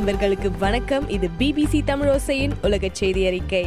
நண்பர்களுக்கு வணக்கம் இது பிபிசி தமிழோசையின் உலக செய்தி அறிக்கை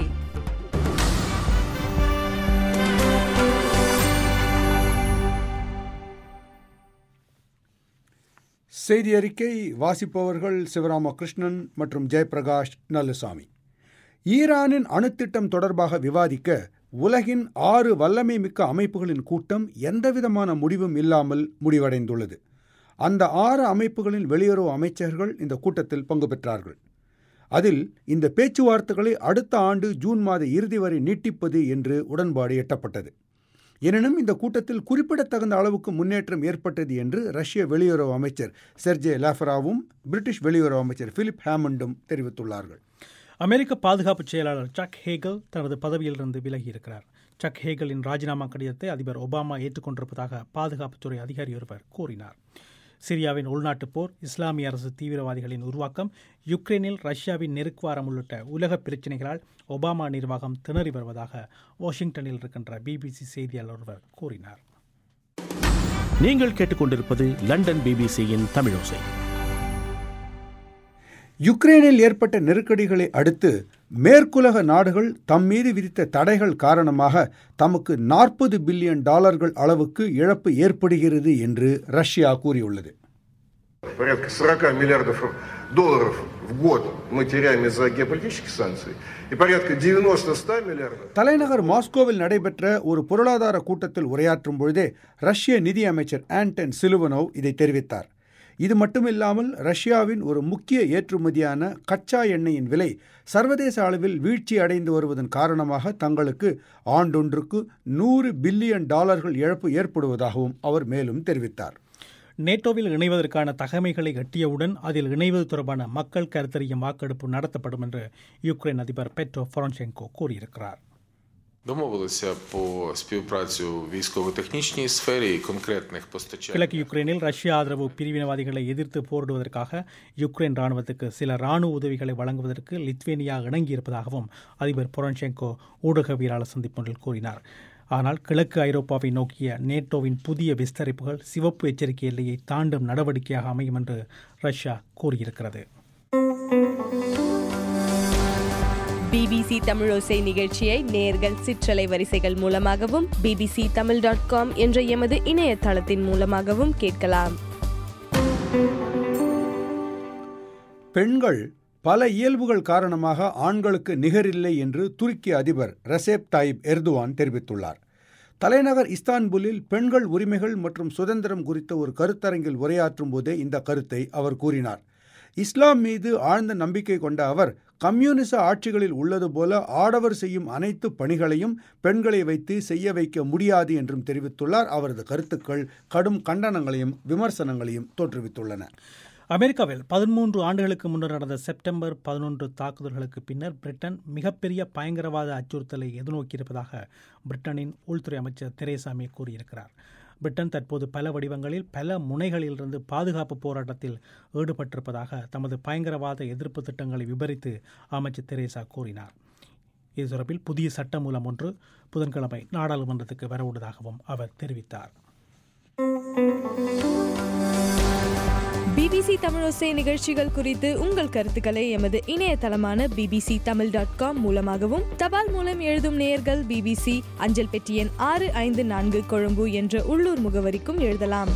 செய்தி அறிக்கை வாசிப்பவர்கள் சிவராமகிருஷ்ணன் மற்றும் ஜெயபிரகாஷ் நல்லுசாமி ஈரானின் அணுத்திட்டம் தொடர்பாக விவாதிக்க உலகின் ஆறு வல்லமை மிக்க அமைப்புகளின் கூட்டம் எந்தவிதமான முடிவும் இல்லாமல் முடிவடைந்துள்ளது அந்த ஆறு அமைப்புகளின் வெளியுறவு அமைச்சர்கள் இந்த கூட்டத்தில் பங்கு பெற்றார்கள் அதில் இந்த பேச்சுவார்த்தைகளை அடுத்த ஆண்டு ஜூன் மாத இறுதி வரை நீட்டிப்பது என்று உடன்பாடு எட்டப்பட்டது எனினும் இந்த கூட்டத்தில் குறிப்பிடத்தகுந்த அளவுக்கு முன்னேற்றம் ஏற்பட்டது என்று ரஷ்ய வெளியுறவு அமைச்சர் செர்ஜே லாஃபராவும் பிரிட்டிஷ் வெளியுறவு அமைச்சர் பிலிப் ஹேமண்டும் தெரிவித்துள்ளார்கள் அமெரிக்க பாதுகாப்பு செயலாளர் சக் ஹேகல் தனது பதவியிலிருந்து விலகியிருக்கிறார் சக் ஹேகலின் ராஜினாமா கடிதத்தை அதிபர் ஒபாமா ஏற்றுக்கொண்டிருப்பதாக பாதுகாப்புத்துறை அதிகாரி ஒருவர் கூறினார் சிரியாவின் உள்நாட்டுப் போர் இஸ்லாமிய அரசு தீவிரவாதிகளின் உருவாக்கம் யுக்ரைனில் ரஷ்யாவின் நெருக்குவாரம் உள்ளிட்ட உலக பிரச்சினைகளால் ஒபாமா நிர்வாகம் திணறி வருவதாக வாஷிங்டனில் இருக்கின்ற பிபிசி செய்தியாளர் ஒருவர் கூறினார் நீங்கள் கேட்டுக்கொண்டிருப்பது லண்டன் பிபிசியின் தமிழோசை யுக்ரைனில் ஏற்பட்ட நெருக்கடிகளை அடுத்து மேற்குலக நாடுகள் தம் மீது விதித்த தடைகள் காரணமாக தமக்கு நாற்பது பில்லியன் டாலர்கள் அளவுக்கு இழப்பு ஏற்படுகிறது என்று ரஷ்யா கூறியுள்ளது Порядка 40 миллиардов долларов в год мы теряем из-за геополитических санкций и порядка 90-100 миллиардов. தலைநகர் மாஸ்கோவில் நடைபெற்ற ஒரு பொருளாதார கூட்டத்தில் உரையாற்றும் பொழுதே ரஷ்ய நிதியமைச்சர் ஆண்டன் சிலுவனோவ் இதை தெரிவித்தார் இது மட்டுமில்லாமல் ரஷ்யாவின் ஒரு முக்கிய ஏற்றுமதியான கச்சா எண்ணெயின் விலை சர்வதேச அளவில் வீழ்ச்சி அடைந்து வருவதன் காரணமாக தங்களுக்கு ஆண்டொன்றுக்கு நூறு பில்லியன் டாலர்கள் இழப்பு ஏற்படுவதாகவும் அவர் மேலும் தெரிவித்தார் நேட்டோவில் இணைவதற்கான தகமைகளை எட்டியவுடன் அதில் இணைவது தொடர்பான மக்கள் கருத்தறியும் வாக்கெடுப்பு நடத்தப்படும் என்று யுக்ரைன் அதிபர் பெட்ரோ பொரோன்சென்கோ கூறியிருக்கிறார் Домовилися по співпрацю в військово-технічній сфері і конкретних постачань. கிழக்கு யுக்ரைனில் ரஷ்ய ஆதரவு பிரிவினவாதிகளை எதிர்த்து போரிடுவதற்காக யுக்ரைன் ராணுவத்துக்கு சில ராணுவ உதவிகளை வழங்குவதற்கு லித்வேனியா இணங்கியிருப்பதாகவும் அதிபர் பொரோன்சென்கோ ஊடகவியலாளர் சந்திப்பொன்றில் கூறினார் ஆனால் கிழக்கு ஐரோப்பாவை நோக்கிய நேட்டோவின் புதிய விஸ்தரிப்புகள் சிவப்பு எச்சரிக்கை எல்லையை தாண்டும் நடவடிக்கையாக அமையும் என்று ரஷ்யா கூறியிருக்கிறது பிபிசி தமிழோசை நிகழ்ச்சியை நேர்கள் சிற்றலை வரிசைகள் மூலமாகவும் பிபிசி தமிழ் டாட் காம் என்ற எமது இணையதளத்தின் மூலமாகவும் கேட்கலாம் பெண்கள் பல இயல்புகள் காரணமாக ஆண்களுக்கு நிகரில்லை என்று துருக்கி அதிபர் ரசேப் தாயிப் எர்துவான் தெரிவித்துள்ளார் தலைநகர் இஸ்தான்புல்லில் பெண்கள் உரிமைகள் மற்றும் சுதந்திரம் குறித்த ஒரு கருத்தரங்கில் உரையாற்றும் போதே இந்த கருத்தை அவர் கூறினார் இஸ்லாம் மீது ஆழ்ந்த நம்பிக்கை கொண்ட அவர் கம்யூனிச ஆட்சிகளில் உள்ளது போல ஆடவர் செய்யும் அனைத்து பணிகளையும் பெண்களை வைத்து செய்ய வைக்க முடியாது என்றும் தெரிவித்துள்ளார் அவரது கருத்துக்கள் கடும் கண்டனங்களையும் விமர்சனங்களையும் தோற்றுவித்துள்ளன அமெரிக்காவில் பதிமூன்று ஆண்டுகளுக்கு முன்னர் நடந்த செப்டம்பர் பதினொன்று தாக்குதல்களுக்கு பின்னர் பிரிட்டன் மிகப்பெரிய பயங்கரவாத அச்சுறுத்தலை எதிர்நோக்கியிருப்பதாக பிரிட்டனின் உள்துறை அமைச்சர் தெரேசா மே கூறியிருக்கிறார் பிரிட்டன் தற்போது பல வடிவங்களில் பல முனைகளிலிருந்து பாதுகாப்பு போராட்டத்தில் ஈடுபட்டிருப்பதாக தமது பயங்கரவாத எதிர்ப்பு திட்டங்களை விவரித்து அமைச்சர் தெரேசா கூறினார் இது தொடர்பில் புதிய சட்ட மூலம் ஒன்று புதன்கிழமை நாடாளுமன்றத்துக்கு வரவுள்ளதாகவும் அவர் தெரிவித்தார் பிபிசி தமிழோசை நிகழ்ச்சிகள் குறித்து உங்கள் கருத்துக்களை எமது இணையதளமான பிபிசி தமிழ் டாட் காம் மூலமாகவும் தபால் மூலம் எழுதும் நேயர்கள் பிபிசி அஞ்சல் பெட்டி எண் ஆறு ஐந்து நான்கு கொழும்பு என்ற உள்ளூர் முகவரிக்கும் எழுதலாம்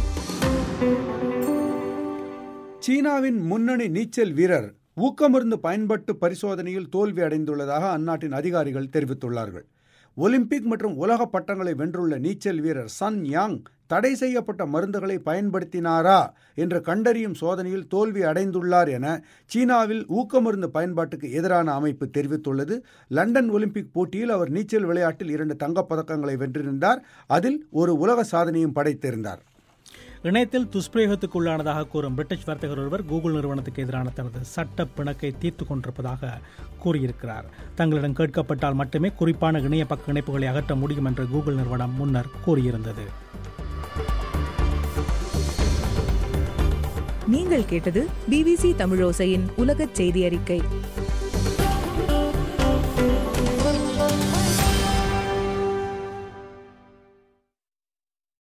சீனாவின் முன்னணி நீச்சல் வீரர் ஊக்கமருந்து பயன்பட்டு பரிசோதனையில் தோல்வி அடைந்துள்ளதாக அந்நாட்டின் அதிகாரிகள் தெரிவித்துள்ளார்கள் ஒலிம்பிக் மற்றும் உலக பட்டங்களை வென்றுள்ள நீச்சல் வீரர் சன் யாங் தடை செய்யப்பட்ட மருந்துகளை பயன்படுத்தினாரா என்று கண்டறியும் சோதனையில் தோல்வி அடைந்துள்ளார் என சீனாவில் ஊக்கமருந்து பயன்பாட்டுக்கு எதிரான அமைப்பு தெரிவித்துள்ளது லண்டன் ஒலிம்பிக் போட்டியில் அவர் நீச்சல் விளையாட்டில் இரண்டு தங்கப்பதக்கங்களை வென்றிருந்தார் அதில் ஒரு உலக சாதனையும் படைத்திருந்தார் இணையத்தில் துஷ்பிரயோகத்துக்குள்ளானதாக கூறும் பிரிட்டிஷ் வர்த்தகர் ஒருவர் கூகுள் நிறுவனத்துக்கு எதிரான தனது சட்ட பிணக்கை தீர்த்து கொண்டிருப்பதாக கூறியிருக்கிறார் தங்களிடம் கேட்கப்பட்டால் மட்டுமே குறிப்பான இணைய பக்க இணைப்புகளை அகற்ற முடியும் என்று கூகுள் நிறுவனம் முன்னர் கூறியிருந்தது நீங்கள் கேட்டது பிபிசி தமிழோசையின் உலகச் செய்தி அறிக்கை